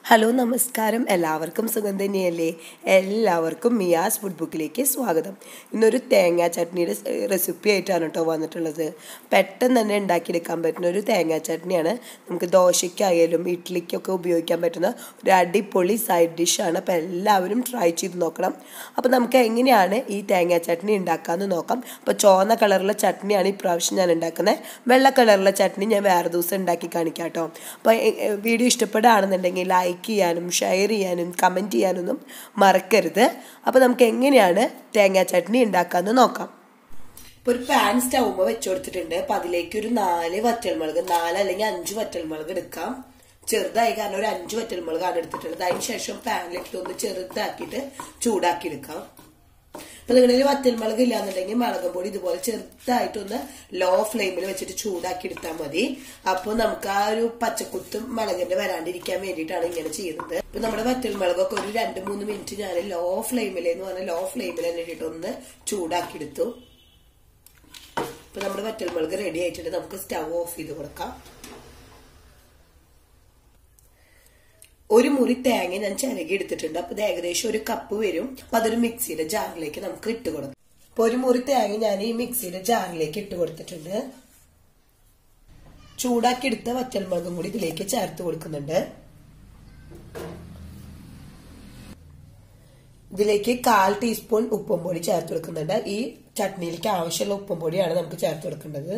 Hello നമസ്കാരം എല്ലാവർക്കും സുഖം തന്നെയല്ലേ എല്ലാവർക്കും മിയാസ് ഫുഡ് ബുക്കിലേക്ക് സ്വാഗതം ഇന്നൊരു തേങ്ങാ ചട്നിയുടെ റെസിപ്പി ആയിട്ടാണ് കേട്ടോ വന്നിട്ടുള്ളത് പെട്ടെന്ന് തന്നെ ഉണ്ടാക്കിയെടുക്കാൻ പറ്റുന്ന ഒരു തേങ്ങാ ചട്നിയാണ് നമുക്ക് ദോശയ്ക്കായാലും ഇഡ്ഡലിക്കൊക്കെ ഉപയോഗിക്കാൻ പറ്റുന്ന ഒരു അടിപൊളി സൈഡ് ഡിഷാണ് അപ്പോൾ എല്ലാവരും ട്രൈ ചെയ്ത് നോക്കണം അപ്പോൾ നമുക്ക് എങ്ങനെയാണ് ഈ തേങ്ങാ ചട്നി ഉണ്ടാക്കാമെന്ന് നോക്കാം അപ്പോൾ ചുവന്ന കളറിലെ ചട്നിയാണ് ഈ പ്രാവശ്യം ഞാൻ ഉണ്ടാക്കുന്നത് വെള്ള കളറിലെ ചട്നി ഞാൻ വേറെ ദിവസം ഉണ്ടാക്കി കാണിക്കാം കേട്ടോ അപ്പോൾ വീഡിയോ ഇഷ്ടപ്പെടുകയാണെന്നുണ്ടെങ്കിൽ ലൈക്ക് ചെയ്യാനും ഷെയർ ചെയ്യാനും കമൻറ്റ് ചെയ്യാനൊന്നും മറക്കരുത് അപ്പോൾ നമുക്ക് എങ്ങനെയാണ് തേങ്ങാ ചട്നി ഉണ്ടാക്കാമെന്ന് നോക്കാം ഇപ്പോൾ ഒരു പാൻ സ്റ്റൗമ്മ വെച്ച് കൊടുത്തിട്ടുണ്ട് അപ്പം അതിലേക്ക് ഒരു നാല് വറ്റൽമുളക് നാല് അല്ലെങ്കിൽ അഞ്ച് വറ്റൽമുളക് എടുക്കാം ചെറുതായി കാരണം ഒരു അഞ്ച് വറ്റൽമുളകാണ് എടുത്തിട്ടുള്ളത് അതിന് ശേഷം പാനിലേക്ക് ഒന്ന് ചെറുതാക്കിയിട്ട് ചൂടാക്കി എടുക്കാം അപ്പൊ നിങ്ങളുടെ ഒരു വറ്റൽമുളക് ഇല്ലാന്നുണ്ടെങ്കിൽ മുളകും പൊടി ഇതുപോലെ ചെറുതായിട്ടൊന്ന് ലോ ഫ്ലെയിമിൽ വെച്ചിട്ട് ചൂടാക്കി എടുത്താൽ മതി അപ്പോൾ നമുക്ക് ആ ഒരു പച്ചക്കുത്തും മുളകിന്റെ വരാണ്ടിരിക്കാൻ വേണ്ടിയിട്ടാണ് ഇങ്ങനെ ചെയ്യുന്നത് ഇപ്പൊ നമ്മുടെ വറ്റൽമുളകൊക്കെ ഒരു രണ്ട് മൂന്ന് മിനിറ്റ് ഞാൻ ലോ ഫ്ലെയിമിൽ എന്ന് പറഞ്ഞാൽ ലോ ഫ്ലെയിമിൽ തന്നെ ഇട്ടിട്ട് ഒന്ന് ചൂടാക്കി എടുത്തു ഇപ്പൊ നമ്മുടെ വറ്റൽമുളക് റെഡി ആയിട്ടുണ്ട് നമുക്ക് സ്റ്റവ് ഓഫ് ചെയ്ത് കൊടുക്കാം ഒരു മുറി തേങ്ങ ഞാൻ ചിരകി എടുത്തിട്ടുണ്ട് അപ്പൊ ഇത് ഏകദേശം ഒരു കപ്പ് വരും അപ്പൊ അതൊരു മിക്സിയുടെ ജാറിലേക്ക് നമുക്ക് ഇട്ട് കൊടുക്കാം അപ്പൊ ഒരു മുറി തേങ്ങ ഞാൻ ഈ മിക്സിയുടെ ജാറിലേക്ക് ഇട്ട് കൊടുത്തിട്ടുണ്ട് ചൂടാക്കി എടുത്ത വറ്റൽമുളകും കൂടി ഇതിലേക്ക് ചേർത്ത് കൊടുക്കുന്നുണ്ട് ഇതിലേക്ക് കാൽ ടീസ്പൂൺ ഉപ്പും പൊടി ചേർത്ത് കൊടുക്കുന്നുണ്ട് ഈ ചട്നിയിലേക്ക് ആവശ്യമുള്ള ഉപ്പും പൊടിയാണ് നമുക്ക് ചേർത്ത് കൊടുക്കേണ്ടത്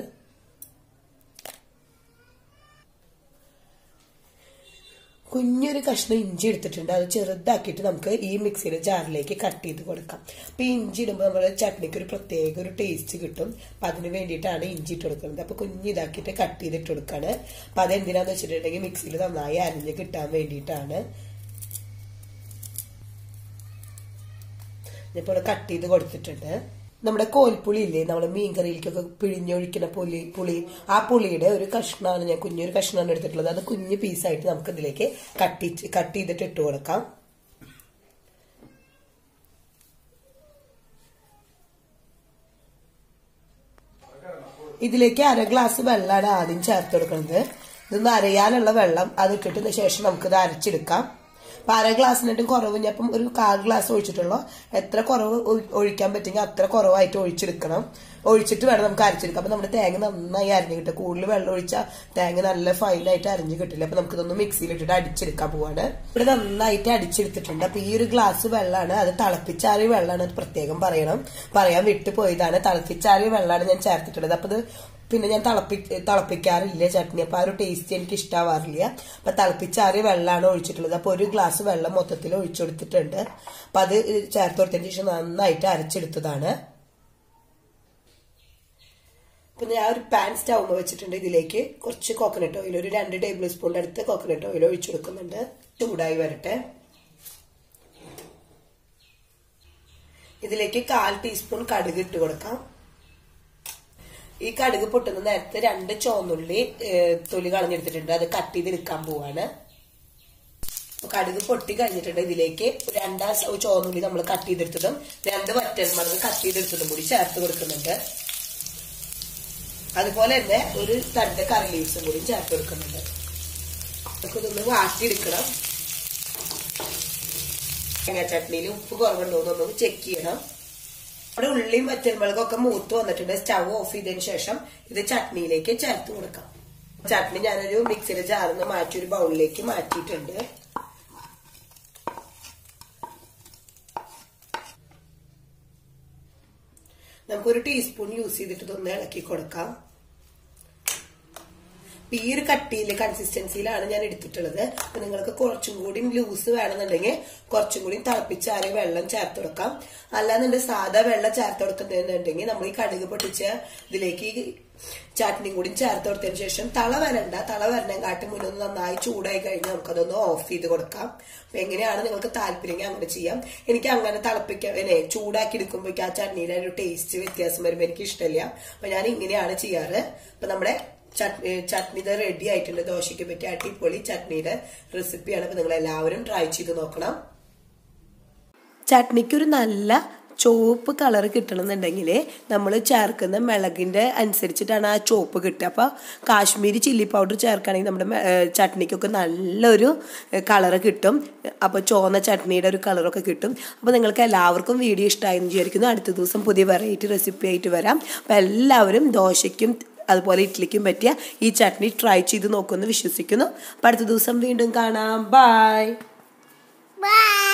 കുഞ്ഞൊരു കഷ്ണം ഇഞ്ചി എടുത്തിട്ടുണ്ട് അത് ചെറുതാക്കിയിട്ട് നമുക്ക് ഈ മിക്സിയുടെ ജാറിലേക്ക് കട്ട് ചെയ്ത് കൊടുക്കാം അപ്പൊ ഈ ഇഞ്ചി ഇടുമ്പോൾ നമ്മുടെ ചട്നിക്ക് ഒരു പ്രത്യേക ഒരു ടേസ്റ്റ് കിട്ടും അപ്പൊ അതിന് വേണ്ടിയിട്ടാണ് ഇഞ്ചി ഇട്ട് കൊടുക്കുന്നത് അപ്പൊ കുഞ്ഞ് ഇതാക്കിയിട്ട് കട്ട് ചെയ്തിട്ട് കൊടുക്കാണ് അപ്പൊ അതെന്തിനാന്ന് വെച്ചിട്ടുണ്ടെങ്കിൽ മിക്സിയിൽ നന്നായി അരിഞ്ഞ് കിട്ടാൻ വേണ്ടിയിട്ടാണ് ഇപ്പോൾ കട്ട് ചെയ്ത് കൊടുത്തിട്ടുണ്ട് നമ്മുടെ കോൽപ്പുളി ഇല്ലേ നമ്മുടെ മീൻകറിയിലേക്കൊക്കെ പിഴിഞ്ഞൊഴിക്കുന്ന പുളി പുളി ആ പുളിയുടെ ഒരു കഷ്ണമാണ് ഞാൻ കുഞ്ഞൊരു കഷ്ണമാണ് എടുത്തിട്ടുള്ളത് അത് കുഞ്ഞു പീസായിട്ട് നമുക്ക് ഇതിലേക്ക് കട്ടി കട്ട് ചെയ്തിട്ട് ഇട്ട് കൊടുക്കാം ഇതിലേക്ക് അര ഗ്ലാസ് വെള്ളമാണ് ആദ്യം ചേർത്ത് കൊടുക്കുന്നത് ഇതൊന്ന് അരയാനുള്ള വെള്ളം അത് ഇട്ടിട്ട് ശേഷം നമുക്കിത് അരച്ചെടുക്കാം അപ്പൊ അര ഗ്ലാസ്സിനായിട്ടും കുറവ് ഞാൻ ഇപ്പം ഒരു കാൽ ഗ്ലാസ് ഒഴിച്ചിട്ടുള്ളൂ എത്ര കുറവ് ഒഴിക്കാൻ പറ്റുമെങ്കിൽ അത്ര കുറവായിട്ട് ഒഴിച്ചെടുക്കണം ഒഴിച്ചിട്ട് വേണം നമുക്ക് അരച്ചെടുക്കാം അപ്പൊ നമ്മുടെ തേങ്ങ നന്നായി അരിഞ്ഞു കിട്ടും കൂടുതൽ വെള്ളം ഒഴിച്ചാൽ തേങ്ങ നല്ല ഫൈനായിട്ട് അരിഞ്ഞു കിട്ടില്ല അപ്പൊ നമുക്കിതൊന്ന് മിക്സിയിൽ ഇട്ടിട്ട് അടിച്ചെടുക്കാൻ പോവാണ് ഇവിടെ നന്നായിട്ട് അടിച്ചെടുത്തിട്ടുണ്ട് അപ്പൊ ഈ ഒരു ഗ്ലാസ് വെള്ളമാണ് അത് തിളപ്പിച്ചാറിയ വെള്ളമാണ് പ്രത്യേകം പറയണം പറയാൻ വിട്ടുപോയതാണ് തിളപ്പിച്ചാറിയ വെള്ളമാണ് ഞാൻ ചേർത്തിട്ടുള്ളത് അപ്പൊ ഇത് പിന്നെ ഞാൻ തിളപ്പി തിളപ്പിക്കാറില്ല ചട്നി അപ്പൊ ആ ഒരു ടേസ്റ്റ് എനിക്ക് ഇഷ്ടാവാറില്ല അപ്പൊ തിളപ്പിച്ചാറിയ വെള്ളമാണ് ഒഴിച്ചിട്ടുള്ളത് അപ്പൊ ഒരു ഗ്ലാസ് വെള്ളം മൊത്തത്തിൽ ഒഴിച്ചു കൊടുത്തിട്ടുണ്ട് അപ്പൊ അത് ചേർത്ത് കൊടുത്തതിന് ശേഷം നന്നായിട്ട് അരച്ചെടുത്തതാണ് അപ്പൊ ഞാൻ ഒരു പാൻ സ്റ്റൗമ വെച്ചിട്ടുണ്ട് ഇതിലേക്ക് കുറച്ച് കോക്കനട്ട് ഓയിൽ ഒരു രണ്ട് ടേബിൾ സ്പൂണിന്റെ അടുത്ത് കോക്കനട്ട് ഓയിൽ ഒഴിച്ചു കൊടുക്കുന്നുണ്ട് ചൂടായി വരട്ടെ ഇതിലേക്ക് കാൽ ടീസ്പൂൺ കടുക് ഇട്ട് കൊടുക്കാം ഈ കടുക് പൊട്ടുന്ന നേരത്തെ രണ്ട് ചോന്നുള്ളി തൊലി കളഞ്ഞെടുത്തിട്ടുണ്ട് അത് കട്ട് ചെയ്തെടുക്കാൻ പോവാണ് കടുക് പൊട്ടി കഴിഞ്ഞിട്ടുണ്ട് ഇതിലേക്ക് രണ്ടാ ചോന്നുള്ളി നമ്മൾ കട്ട് ചെയ്തെടുത്തതും രണ്ട് വറ്റൽമുളക് കട്ട് ചെയ്തെടുത്തതും കൂടി ചേർത്ത് കൊടുക്കുന്നുണ്ട് അതുപോലെ തന്നെ ഒരു രണ്ട് കറി ലീവ്സും കൂടി ചേർത്ത് കൊടുക്കുന്നുണ്ട് നമുക്കിതൊന്ന് വാട്ടിയെടുക്കണം തേങ്ങാ ചട്നിയിൽ ഉപ്പ് കുറവുണ്ടോ എന്നൊന്ന് ചെക്ക് ചെയ്യണം നമ്മുടെ ഉള്ളിയും വറ്റൽമുളകൊക്കെ മൂത്ത് വന്നിട്ടുണ്ട് സ്റ്റവ് ഓഫ് ചെയ്തതിന് ശേഷം ഇത് ചട്നിയിലേക്ക് ചേർത്ത് കൊടുക്കാം ചട്നി ഞാനൊരു മിക്സിയുടെ ജാറിൽ നിന്ന് മാറ്റി ഒരു ബൗളിലേക്ക് മാറ്റിയിട്ടുണ്ട് നമുക്കൊരു ടീസ്പൂൺ യൂസ് ചെയ്തിട്ട് ഇതൊന്ന് ഇളക്കി കൊടുക്കാം ഈ ഒരു കട്ടിയില് കൺസിസ്റ്റൻസിയിലാണ് ഞാൻ എടുത്തിട്ടുള്ളത് അപ്പൊ നിങ്ങൾക്ക് കുറച്ചും കൂടി ലൂസ് വേണമെന്നുണ്ടെങ്കിൽ കുറച്ചും കൂടി തിളപ്പിച്ചാറിയ വെള്ളം ചേർത്ത് കൊടുക്കാം അല്ലാന്നുണ്ടെങ്കിൽ സാധാ വെള്ളം ചേർത്ത് കൊടുക്കുന്നുണ്ടെങ്കിൽ നമ്മൾ ഈ കടുക് പൊട്ടിച്ച ഇതിലേക്ക് ചട്നിയും കൂടി ചേർത്ത് കൊടുത്തതിന് ശേഷം തള വരണ്ട തള വരണേക്കാട്ടും മുന്നേ നന്നായി ചൂടായി കഴിഞ്ഞാൽ നമുക്കതൊന്ന് ഓഫ് ചെയ്ത് കൊടുക്കാം അപ്പൊ എങ്ങനെയാണ് നിങ്ങൾക്ക് താല്പര്യമെങ്കിൽ അങ്ങനെ ചെയ്യാം എനിക്ക് അങ്ങനെ തിളപ്പിക്കാൻ ചൂടാക്കി എടുക്കുമ്പോഴേക്കും ആ ചട്നിയുടെ ഒരു ടേസ്റ്റ് വ്യത്യാസം വരുമ്പോൾ എനിക്ക് ഇഷ്ടമില്ല അപ്പൊ ഞാൻ ഇങ്ങനെയാണ് ചെയ്യാറ് അപ്പൊ നമ്മുടെ ചട്നി ചട്നി ഇത് റെഡി ആയിട്ടുണ്ട് ദോശയ്ക്ക് പറ്റിയ അടിപൊളി ചട്നിയുടെ റെസിപ്പിയാണ് അപ്പൊ നിങ്ങൾ എല്ലാവരും ട്രൈ ചെയ്ത് നോക്കണം ചട്നിക്ക് ഒരു നല്ല ചുവപ്പ് കളർ കിട്ടണമെന്നുണ്ടെങ്കിൽ നമ്മൾ ചേർക്കുന്ന മിളകിൻ്റെ അനുസരിച്ചിട്ടാണ് ആ ചുവപ്പ് കിട്ടുക അപ്പോൾ കാശ്മീരി ചില്ലി പൗഡർ ചേർക്കുകയാണെങ്കിൽ നമ്മുടെ മെ- ഏ, ചട്നിക്കൊക്കെ നല്ലൊരു കളറ് കിട്ടും അപ്പോൾ ചുവന്ന ചട്നിയുടെ ഒരു കളറൊക്കെ കിട്ടും അപ്പോൾ നിങ്ങൾക്ക് എല്ലാവർക്കും വീഡിയോ ഇഷ്ടമായി എന്ന് വിചാരിക്കുന്നു അടുത്ത ദിവസം പുതിയ വെറൈറ്റി റെസിപ്പി ആയിട്ട് വരാം അപ്പോൾ എല്ലാവരും ദോശയ്ക്കും അതുപോലെ ഇഡ്ഡലിക്കും പറ്റിയ ഈ ചട്നി ട്രൈ ചെയ്ത് നോക്കുമെന്ന് വിശ്വസിക്കുന്നു അപ്പോൾ അടുത്ത ദിവസം വീണ്ടും കാണാം ബായ് Bye.